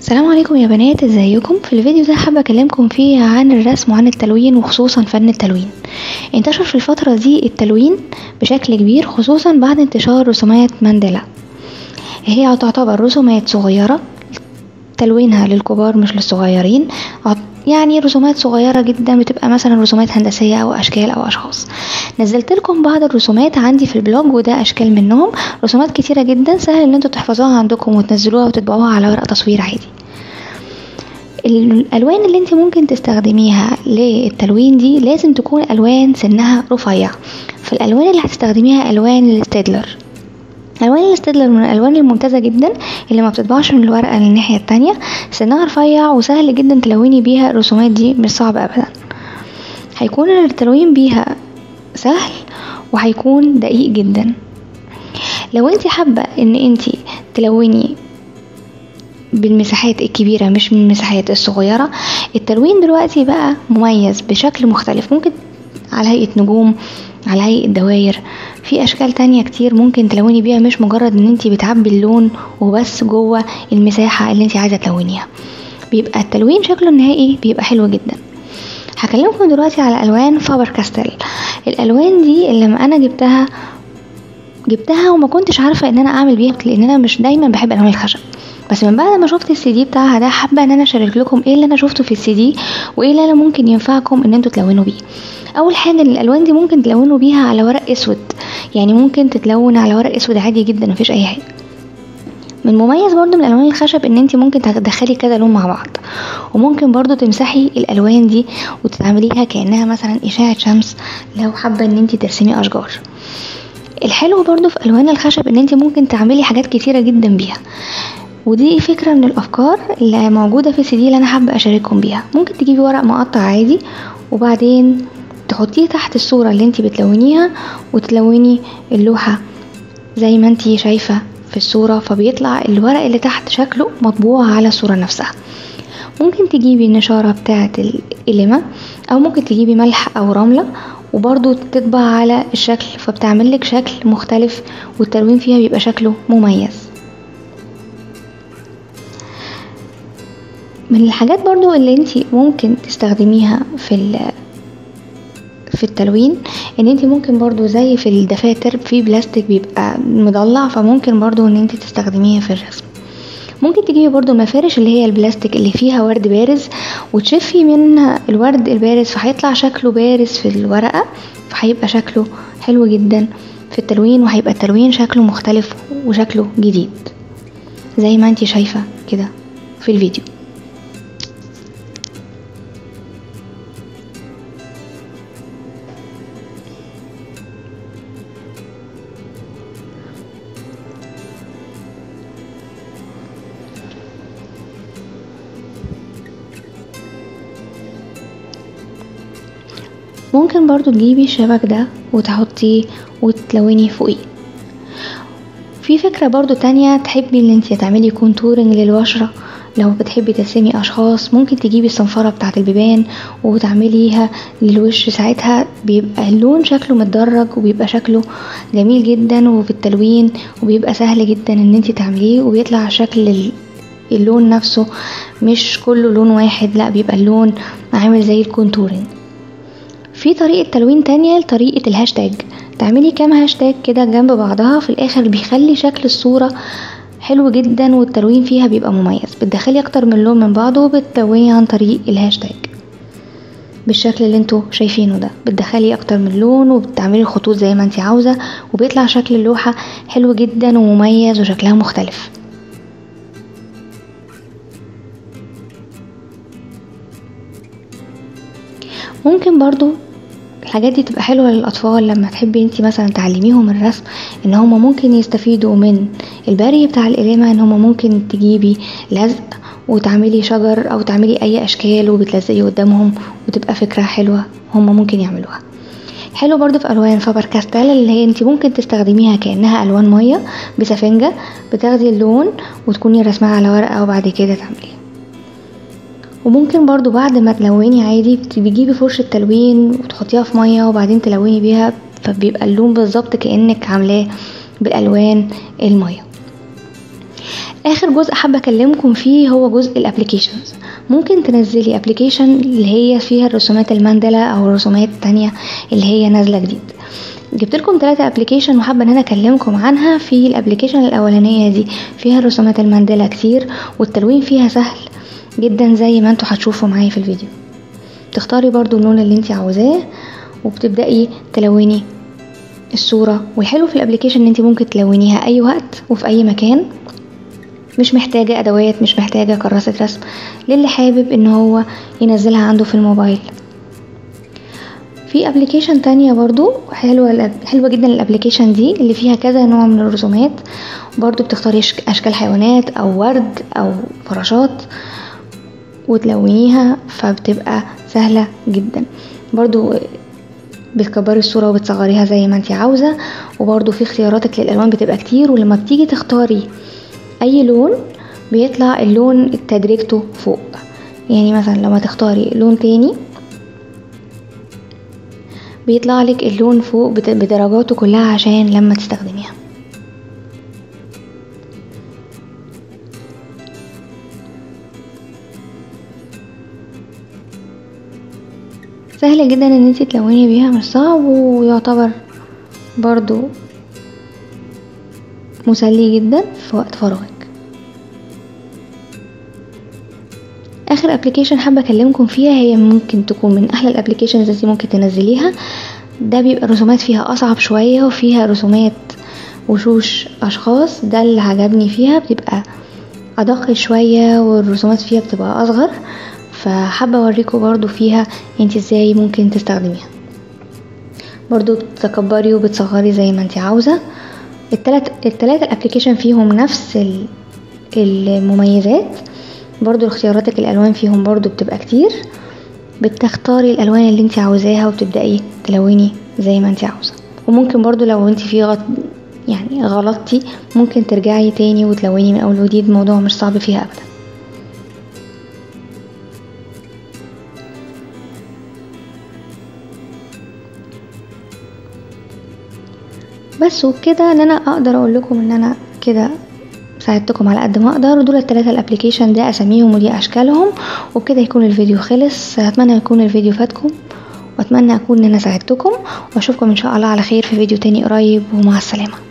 السلام عليكم يا بنات ازيكم في الفيديو ده حابة اكلمكم فيه عن الرسم وعن التلوين وخصوصا فن التلوين انتشر في الفترة دي التلوين بشكل كبير خصوصا بعد انتشار رسومات مانديلا هي تعتبر رسومات صغيرة تلوينها للكبار مش للصغيرين يعني رسومات صغيرة جدا بتبقى مثلا رسومات هندسية او اشكال او اشخاص نزلت لكم بعض الرسومات عندي في البلوج وده اشكال منهم رسومات كتيرة جدا سهل ان انتوا تحفظوها عندكم وتنزلوها وتطبعوها على ورق تصوير عادي الالوان اللي انت ممكن تستخدميها للتلوين دي لازم تكون الوان سنها رفيع فالالوان اللي هتستخدميها الوان الستيدلر الوان الستيدلر من الالوان الممتازه جدا اللي ما بتطبعش من الورقه للناحيه التانية سنها رفيع وسهل جدا تلوني بيها الرسومات دي مش صعب ابدا هيكون التلوين بيها سهل وهيكون دقيق جدا لو انت حابه ان انت تلوني بالمساحات الكبيرة مش من المساحات الصغيرة التلوين دلوقتي بقى مميز بشكل مختلف ممكن على هيئة نجوم على هيئة دواير في اشكال تانية كتير ممكن تلوني بيها مش مجرد ان انتي بتعبي اللون وبس جوه المساحة اللي انتي عايزة تلونيها بيبقى التلوين شكله النهائي بيبقى حلو جدا هكلمكم دلوقتي على الوان فابر كاستل الالوان دي اللي لما انا جبتها جبتها وما كنتش عارفه ان انا اعمل بيها لان انا مش دايما بحب الوان الخشب بس من بعد ما شفت السي دي بتاعها ده حابه ان انا اشارك لكم ايه اللي انا شفته في السي دي وايه اللي انا ممكن ينفعكم ان انتوا تلونوا بيه اول حاجه ان الالوان دي ممكن تلونوا بيها على ورق اسود يعني ممكن تتلون على ورق اسود عادي جدا مفيش اي حاجه من مميز برضو من الوان الخشب ان انت ممكن تدخلي كذا لون مع بعض وممكن برضو تمسحي الالوان دي وتعمليها كانها مثلا اشعه شمس لو حابه ان انت ترسمي اشجار الحلو برضو في الوان الخشب ان انت ممكن تعملي حاجات كتيره جدا بيها ودي فكرة من الأفكار اللي موجودة في السي دي اللي أنا حابة أشارككم بيها ممكن تجيبي ورق مقطع عادي وبعدين تحطيه تحت الصورة اللي انتي بتلونيها وتلوني اللوحة زي ما انتي شايفة في الصورة فبيطلع الورق اللي تحت شكله مطبوع على الصورة نفسها ممكن تجيبي النشارة بتاعة القلمة أو ممكن تجيبي ملح أو رملة وبرضو تطبع على الشكل فبتعملك شكل مختلف والتلوين فيها بيبقى شكله مميز من الحاجات برضو اللي انتي ممكن تستخدميها في في التلوين ان انت ممكن برضو زي في الدفاتر في بلاستيك بيبقى مضلع فممكن برضو ان انت تستخدميه في الرسم ممكن تجيبي برضو مفارش اللي هي البلاستيك اللي فيها ورد بارز وتشفي من الورد البارز فهيطلع شكله بارز في الورقة فهيبقى شكله حلو جدا في التلوين وهيبقى التلوين شكله مختلف وشكله جديد زي ما انت شايفة كده في الفيديو ممكن برضو تجيبي الشبك ده وتحطيه وتلوني فوقيه في فكرة برضو تانية تحبي ان انتي تعملي كونتورنج للبشرة لو بتحبي ترسمي اشخاص ممكن تجيبي الصنفرة بتاعة البيبان وتعمليها للوش ساعتها بيبقى اللون شكله متدرج وبيبقى شكله جميل جدا وفي التلوين وبيبقى سهل جدا ان انتي تعمليه وبيطلع شكل اللون نفسه مش كله لون واحد لا بيبقى اللون عامل زي الكونتورنج في طريقة تلوين تانية لطريقة الهاشتاج تعملي كام هاشتاج كده جنب بعضها في الاخر بيخلي شكل الصورة حلو جدا والتلوين فيها بيبقى مميز بتدخلي اكتر من لون من بعضه وبتلوني عن طريق الهاشتاج بالشكل اللي انتوا شايفينه ده بتدخلي اكتر من لون وبتعملي الخطوط زي ما انت عاوزة وبيطلع شكل اللوحة حلو جدا ومميز وشكلها مختلف ممكن برضو الحاجات دي تبقى حلوة للأطفال لما تحبي انتي مثلا تعلميهم الرسم ان هما ممكن يستفيدوا من البري بتاع القلامة ان هما ممكن تجيبي لزق وتعملي شجر او تعملي اي اشكال وبتلزقي قدامهم وتبقى فكرة حلوة هما ممكن يعملوها حلو برضو في الوان فابر كاستال اللي هي انت ممكن تستخدميها كانها الوان ميه بسفنجه بتاخدي اللون وتكوني رسمها على ورقه وبعد كده تعمليها وممكن برضو بعد ما تلوني عادي بتجيبي فرشة تلوين وتحطيها في مية وبعدين تلوني بيها فبيبقى اللون بالظبط كأنك عاملاه بألوان المية اخر جزء حابه اكلمكم فيه هو جزء الابلكيشنز ممكن تنزلي ابلكيشن اللي هي فيها الرسومات الماندلا او الرسومات التانية اللي هي نازله جديد جبت لكم ثلاثة ابلكيشن وحابه ان انا اكلمكم عنها في الابلكيشن الاولانيه دي فيها الرسومات الماندلا كتير والتلوين فيها سهل جدا زي ما انتوا هتشوفوا معايا في الفيديو تختاري برضو اللون اللي انت عاوزاه وبتبدأي تلوني الصورة والحلو في الابلكيشن ان انت ممكن تلونيها اي وقت وفي اي مكان مش محتاجة ادوات مش محتاجة كراسة رسم للي حابب ان هو ينزلها عنده في الموبايل في ابلكيشن تانية برضو حلوة حلوة جدا الابلكيشن دي اللي فيها كذا نوع من الرسومات برضو بتختاري اشكال حيوانات او ورد او فراشات وتلونيها فبتبقى سهلة جدا برضو بتكبري الصورة وبتصغريها زي ما انت عاوزة وبرضو في اختياراتك للألوان بتبقى كتير ولما بتيجي تختاري أي لون بيطلع اللون تدريجته فوق يعني مثلا لما تختاري لون تاني بيطلع لك اللون فوق بدرجاته كلها عشان لما تستخدميها سهل جدا ان انتي تلوني بيها مش صعب ويعتبر برضو مسلي جدا في وقت فراغك اخر ابلكيشن حابه اكلمكم فيها هي ممكن تكون من احلى الابلكيشنز اللي ممكن تنزليها ده بيبقى الرسومات فيها اصعب شويه وفيها رسومات وشوش اشخاص ده اللي عجبني فيها بتبقى ادق شويه والرسومات فيها بتبقى اصغر فحابه اوريكم برضو فيها انت ازاي ممكن تستخدميها برضو بتكبري وبتصغري زي ما انت عاوزه التلات التلاتة الابلكيشن فيهم نفس المميزات برضو اختياراتك الالوان فيهم برضو بتبقى كتير بتختاري الالوان اللي انت عاوزاها وبتبداي تلوني زي ما انت عاوزه وممكن برضو لو انت في غط يعني غلطتي ممكن ترجعي تاني وتلوني من اول وجديد الموضوع مش صعب فيها ابدا بس وبكده ان انا اقدر اقول لكم ان انا كده ساعدتكم على قد ما اقدر ودول التلاتة الابليكيشن ده اساميهم ودي اشكالهم وبكده يكون الفيديو خلص اتمنى يكون الفيديو فاتكم واتمنى اكون ان انا ساعدتكم واشوفكم ان شاء الله على خير في فيديو تاني قريب ومع السلامه